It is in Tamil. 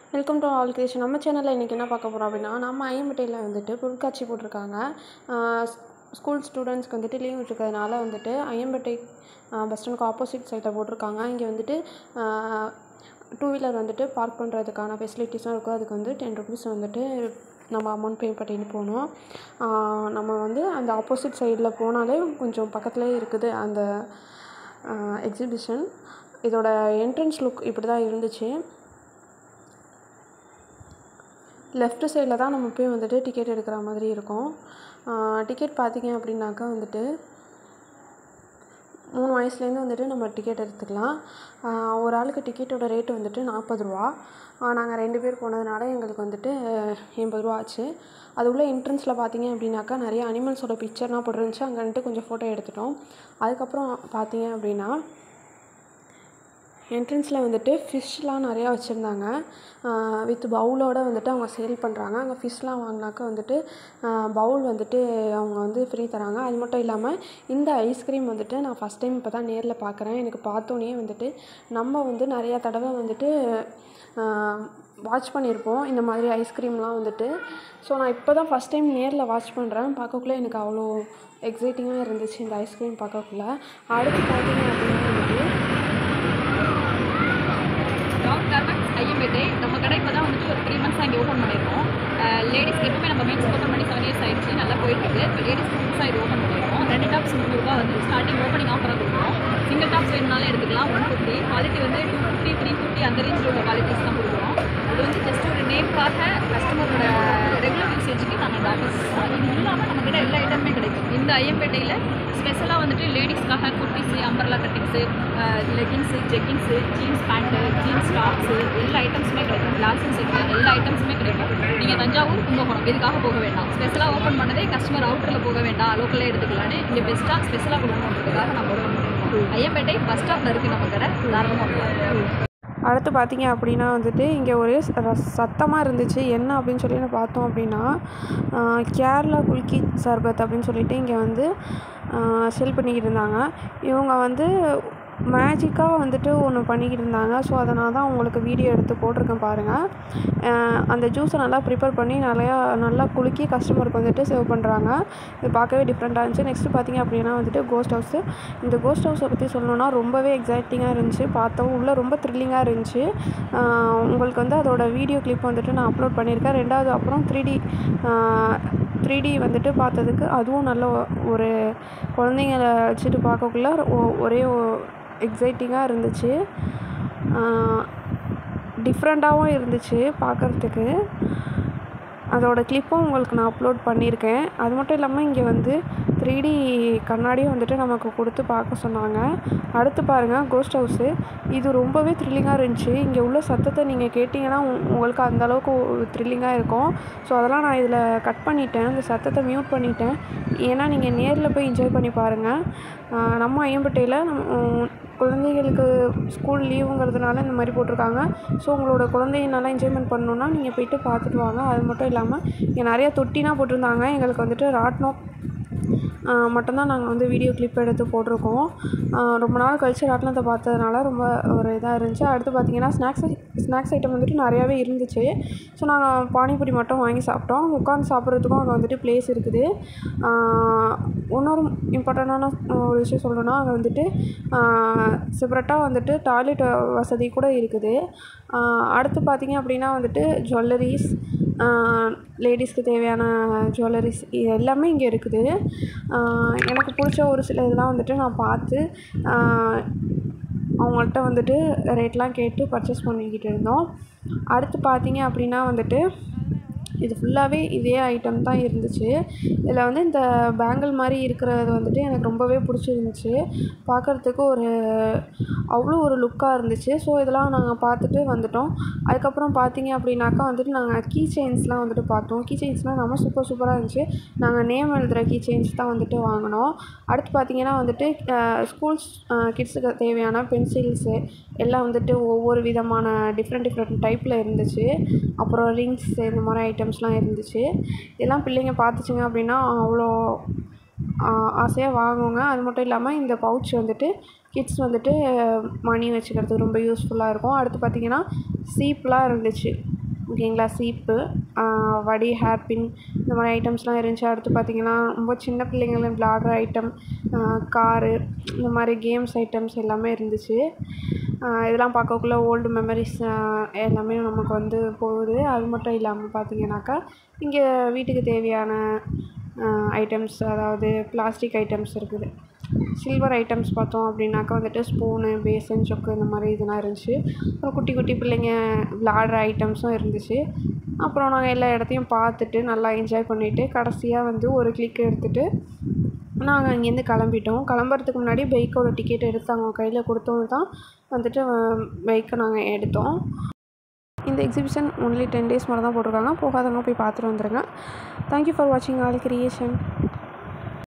வெல்கம் டு ஆல் கிரியேஷன் நம்ம சேனலில் இன்றைக்கி என்ன பார்க்க போகிறோம் அப்படின்னா நம்ம ஐஎம்பேட்டையில் வந்துட்டு பொருட்காட்சி போட்டிருக்காங்க ஸ்கூல் ஸ்டூடெண்ட்ஸ்க்கு வந்துட்டு லீவ் விட்டுருக்கறதுனால வந்துட்டு ஐஎம்பேட்டை பஸ் ஸ்டாண்டுக்கு ஆப்போசிட் சைடில் போட்டிருக்காங்க இங்கே வந்துட்டு டூ வீலர் வந்துட்டு பார்க் பண்ணுறதுக்கான ஃபெசிலிட்டிஸ்லாம் இருக்கும் அதுக்கு வந்து டென் ருபீஸ் வந்துட்டு நம்ம அமௌண்ட் பே பண்ணிட்டு போகணும் நம்ம வந்து அந்த ஆப்போசிட் சைடில் போனாலே கொஞ்சம் பக்கத்துலேயே இருக்குது அந்த எக்ஸிபிஷன் இதோட என்ட்ரன்ஸ் லுக் இப்படி தான் இருந்துச்சு லெஃப்ட் சைடில் தான் நம்ம போய் வந்துட்டு டிக்கெட் எடுக்கிற மாதிரி இருக்கும் டிக்கெட் பார்த்தீங்க அப்படின்னாக்கா வந்துட்டு மூணு வயசுலேருந்து வந்துட்டு நம்ம டிக்கெட் எடுத்துக்கலாம் ஒரு ஆளுக்கு டிக்கெட்டோட ரேட்டு வந்துட்டு நாற்பது ரூபா நாங்கள் ரெண்டு பேர் போனதுனால எங்களுக்கு வந்துட்டு எண்பது ரூபா ஆச்சு அது உள்ள என்ட்ரன்ஸில் பார்த்தீங்க அப்படின்னாக்கா நிறைய அனிமல்ஸோட பிக்சர்லாம் போட்டுருந்துச்சு அங்கே வந்துட்டு கொஞ்சம் ஃபோட்டோ எடுத்துட்டோம் அதுக்கப்புறம் பார்த்தீங்க அப்படின்னா என்ட்ரன்ஸில் வந்துட்டு ஃபிஷ்லாம் நிறையா வச்சுருந்தாங்க வித் பவுலோடு வந்துட்டு அவங்க சேல் பண்ணுறாங்க அங்கே ஃபிஷ்லாம் வாங்கினாக்கா வந்துட்டு பவுல் வந்துட்டு அவங்க வந்து ஃப்ரீ தராங்க அது மட்டும் இல்லாமல் இந்த ஐஸ்கிரீம் வந்துட்டு நான் ஃபஸ்ட் டைம் இப்போ தான் நேரில் பார்க்குறேன் எனக்கு பார்த்தோன்னே வந்துட்டு நம்ம வந்து நிறையா தடவை வந்துட்டு வாட்ச் பண்ணியிருப்போம் இந்த மாதிரி ஐஸ்கிரீம்லாம் வந்துட்டு ஸோ நான் இப்போ தான் ஃபஸ்ட் டைம் நேரில் வாட்ச் பண்ணுறேன் பார்க்கக்குள்ளே எனக்கு அவ்வளோ எக்ஸைட்டிங்காக இருந்துச்சு இந்த ஐஸ்கிரீம் பார்க்கக்குள்ள அடுத்து பார்த்தீங்க அப்படின்னா வந்துட்டு டாப் கார்மெண்ட்ஸ் ஐஎம்பேட்டை நம்ம கடை இப்போ தான் வந்துட்டு ஒரு த்ரீ மந்த்ஸ் அங்கே ஓப்பன் பண்ணியிருக்கோம் லேடிஸ்க்கு எப்பவுமே நம்ம மென்ஸ் ஓப்பன் பண்ணி செவன் இயர்ஸ் ஆயிடுச்சு நல்லா போயிட்டுருக்கு இப்போ லேடிஸ்க்கு புதுசாக இது ஓப்பன் பண்ணியிருக்கோம் ரெண்டு டாப்ஸ் முந்நூறுரூவா வந்து ஸ்டார்டிங் ஓப்பனிங் ஆஃபராக கொடுக்குறோம் சிங்கிள் டாப்ஸ் வேணுனாலும் எடுத்துக்கலாம் ஒன் ஃபிஃப்டி குவாலிட்டி வந்து டூ ஃபிஃப்டி த்ரீ ஃபிஃப்டி அந்த ரேஞ்சில் உள்ள குவாலிட்டிஸ் தான் கொடுக்குறோம் இது வந்து ஜஸ்ட் ஒரு நேம்காக கஸ்டமரோட ரெகுலர் யூசேஜுக்கு நாங்கள் இந்த ஆஃபர்ஸ் இது இல்லாமல் நம்மக்கிட்ட எல்லா ஐட்டமுமே கிடைக்கும் இந்த ஐஎம்பேட்டையில் ஸ்பெஷலாக வந்துட்டு லேடிஸ்க்காக kurtis umbrella cuttings leggings jeggings jeans pant jeans tops எல்லா ஐட்டம்ஸுமே கிடைக்கும் கிளாஸஸ் செட்டு எல்லா ஐட்டம்ஸுமே கிடைக்கும் நீங்கள் தஞ்சாவூர் கும்பகோணம் இதுக்காக போக வேண்டாம் ஸ்பெஷலாக ஓப்பன் பண்ணதே கஸ்டமர் அவுட்டரில் போக வேண்டாம் லோக்கலே எடுத்துக்கலான்னு இங்கே பெஸ்ட்டாக ஸ்பெஷலாக கொடுக்கணுன்றதுக்காக நம்ம ஓப்பன் பண்ணிருக்கோம் ஐஎம்பேட்டை பஸ் ஸ்டாப்பில் இருக்குது நம்ம கடை தாராளமாக போகலாம் அடுத்து பார்த்தீங்க அப்படின்னா வந்துட்டு இங்கே ஒரே சத்தமாக இருந்துச்சு என்ன அப்படின்னு சொல்லி நான் பார்த்தோம் அப்படின்னா கேரளா குல்கி சர்பத் அப்படின்னு சொல்லிட்டு இங்கே வந்து செல் பண்ணிக்கிட்டு இருந்தாங்க இவங்க வந்து மேஜிக்காக வந்துட்டு ஒன்று பண்ணிக்கிட்டு இருந்தாங்க ஸோ அதனால தான் உங்களுக்கு வீடியோ எடுத்து போட்டிருக்கேன் பாருங்கள் அந்த ஜூஸை நல்லா ப்ரிப்பேர் பண்ணி நிறையா நல்லா குலுக்கி கஸ்டமருக்கு வந்துட்டு சேவ் பண்ணுறாங்க இது பார்க்கவே டிஃப்ரெண்ட்டாக இருந்துச்சு நெக்ஸ்ட்டு பார்த்தீங்க அப்படின்னா வந்துட்டு கோஸ்ட் ஹவுஸு இந்த கோஸ்ட் ஹவுஸை பற்றி சொல்லணுன்னா ரொம்பவே எக்ஸைட்டிங்காக இருந்துச்சு பார்த்தோம் உள்ளே ரொம்ப த்ரில்லிங்காக இருந்துச்சு உங்களுக்கு வந்து அதோட வீடியோ கிளிப் வந்துட்டு நான் அப்லோட் பண்ணியிருக்கேன் ரெண்டாவது அப்புறம் த்ரீ டி த்ரீ டி வந்துட்டு பார்த்ததுக்கு அதுவும் நல்ல ஒரு குழந்தைங்கள வச்சுட்டு பார்க்கக்குள்ள ஒரே எக்ஸைட்டிங்காக இருந்துச்சு டிஃப்ரெண்ட்டாகவும் இருந்துச்சு பார்க்குறதுக்கு அதோட கிளிப்பும் உங்களுக்கு நான் அப்லோட் பண்ணியிருக்கேன் அது மட்டும் இல்லாமல் இங்கே வந்து த்ரீ டி கண்ணாடியும் வந்துட்டு நமக்கு கொடுத்து பார்க்க சொன்னாங்க அடுத்து பாருங்கள் கோஸ்ட் ஹவுஸு இது ரொம்பவே த்ரில்லிங்காக இருந்துச்சு இங்கே உள்ள சத்தத்தை நீங்கள் கேட்டிங்கன்னா உங்களுக்கு அந்தளவுக்கு த்ரில்லிங்காக இருக்கும் ஸோ அதெல்லாம் நான் இதில் கட் பண்ணிட்டேன் அந்த சத்தத்தை மியூட் பண்ணிட்டேன் ஏன்னா நீங்கள் நேரில் போய் என்ஜாய் பண்ணி பாருங்கள் நம்ம ஐயம்பட்டையில் நம் குழந்தைகளுக்கு ஸ்கூல் லீவுங்கிறதுனால இந்த மாதிரி போட்டிருக்காங்க ஸோ உங்களோட குழந்தைய நல்லா என்ஜாய்மெண்ட் பண்ணணுன்னா நீங்கள் போய்ட்டு பார்த்துட்டு வாங்க அது மட்டும் இல்லாமல் இங்கே நிறையா தொட்டிலாம் போட்டிருந்தாங்க எங்களுக்கு வந்துட்டு ராட்னம் மட்டும்தான் நாங்கள் வந்து வீடியோ கிளிப் எடுத்து போட்டிருக்கோம் ரொம்ப நாள் கழிச்சு ராட்டினத்தை பார்த்ததுனால ரொம்ப ஒரு இதாக இருந்துச்சு அடுத்து பார்த்திங்கன்னா ஸ்நாக்ஸ் ஸ்நாக்ஸ் ஐட்டம் வந்துட்டு நிறையாவே இருந்துச்சு ஸோ நாங்கள் பானிபூரி மட்டும் வாங்கி சாப்பிட்டோம் உட்காந்து சாப்பிட்றதுக்கும் அங்கே வந்துட்டு பிளேஸ் இருக்குது இன்னொரு இம்பார்ட்டண்ட்டான ஒரு விஷயம் சொல்லணுன்னா அங்கே வந்துட்டு செப்பரேட்டாக வந்துட்டு டாய்லெட் வசதி கூட இருக்குது அடுத்து பார்த்திங்க அப்படின்னா வந்துட்டு ஜுவல்லரிஸ் லேடிஸ்க்கு தேவையான ஜுவல்லரிஸ் இது எல்லாமே இங்கே இருக்குது எனக்கு பிடிச்ச ஒரு சில இதெல்லாம் வந்துட்டு நான் பார்த்து அவங்கள்ட்ட வந்துட்டு ரேட்லாம் கேட்டு பர்ச்சேஸ் பண்ணிக்கிட்டு இருந்தோம் அடுத்து பார்த்தீங்க அப்படின்னா வந்துட்டு இது ஃபுல்லாகவே இதே ஐட்டம் தான் இருந்துச்சு இதில் வந்து இந்த பேங்கிள் மாதிரி இருக்கிறது வந்துட்டு எனக்கு ரொம்பவே பிடிச்சிருந்துச்சி பார்க்குறதுக்கு ஒரு அவ்வளோ ஒரு லுக்காக இருந்துச்சு ஸோ இதெல்லாம் நாங்கள் பார்த்துட்டு வந்துட்டோம் அதுக்கப்புறம் பார்த்தீங்க அப்படின்னாக்கா வந்துட்டு நாங்கள் கீ செயின்ஸ்லாம் வந்துட்டு பார்த்தோம் கீ செயின்ஸ்லாம் நம்ம சூப்பர் சூப்பராக இருந்துச்சு நாங்கள் நேம் எழுதுகிற கீ செயின்ஸ் தான் வந்துட்டு வாங்கினோம் அடுத்து பார்த்திங்கன்னா வந்துட்டு ஸ்கூல்ஸ் கிட்ஸுக்கு தேவையான பென்சில்ஸு எல்லாம் வந்துட்டு ஒவ்வொரு விதமான டிஃப்ரெண்ட் டிஃப்ரெண்ட் டைப்பில் இருந்துச்சு அப்புறம் ரிங்ஸ் இந்த மாதிரி ஐட்டம்ஸ்லாம் இருந்துச்சு இதெல்லாம் பிள்ளைங்க பார்த்துச்சுங்க அப்படின்னா அவ்வளோ ஆசையாக வாங்குவாங்க அது மட்டும் இல்லாமல் இந்த பவுச் வந்துட்டு கிட்ஸ் வந்துட்டு மணி வச்சுக்கிறதுக்கு ரொம்ப யூஸ்ஃபுல்லாக இருக்கும் அடுத்து பார்த்திங்கன்னா சீப்லாம் இருந்துச்சு ஓகேங்களா சீப்பு ஆஹ் வடி ஹேர்பின் இந்த மாதிரி ஐட்டம்ஸ்லாம் இருந்துச்சு அடுத்து பார்த்திங்கன்னா ரொம்ப சின்ன பிள்ளைங்களுக்கு விளாடுற ஐட்டம் காரு இந்த மாதிரி கேம்ஸ் ஐட்டம்ஸ் எல்லாமே இருந்துச்சு ஆஹ் இதெல்லாம் பார்க்கக்குள்ள ஓல்டு மெமரிஸ் எல்லாமே நமக்கு வந்து போகுது அது மட்டும் இல்லாமல் பார்த்தீங்கன்னாக்கா இங்கே வீட்டுக்கு தேவையான ஐட்டம்ஸ் அதாவது பிளாஸ்டிக் ஐட்டம்ஸ் இருக்குது சில்வர் ஐட்டம்ஸ் பார்த்தோம் அப்படின்னாக்கா வந்துட்டு ஸ்பூனு பேசன் சொக்கு இந்த மாதிரி இதெல்லாம் இருந்துச்சு அப்புறம் குட்டி குட்டி பிள்ளைங்க விளாடுற ஐட்டம்ஸும் இருந்துச்சு அப்புறம் நாங்கள் எல்லா இடத்தையும் பார்த்துட்டு நல்லா என்ஜாய் பண்ணிவிட்டு கடைசியாக வந்து ஒரு கிளிக் எடுத்துகிட்டு நாங்கள் அங்கேருந்து கிளம்பிட்டோம் கிளம்புறதுக்கு முன்னாடி பைக்கோட டிக்கெட் எடுத்து அவங்க கையில் கொடுத்தோம் தான் வந்துட்டு பைக்கை நாங்கள் எடுத்தோம் இந்த எக்ஸிபிஷன் ஒன்லி டென் டேஸ் மட்டும் தான் போட்டிருக்காங்க போகாதவங்க போய் பார்த்துட்டு வந்துருங்க தேங்க்யூ ஃபார் வாட்சிங் ஆல் கிரியேஷன்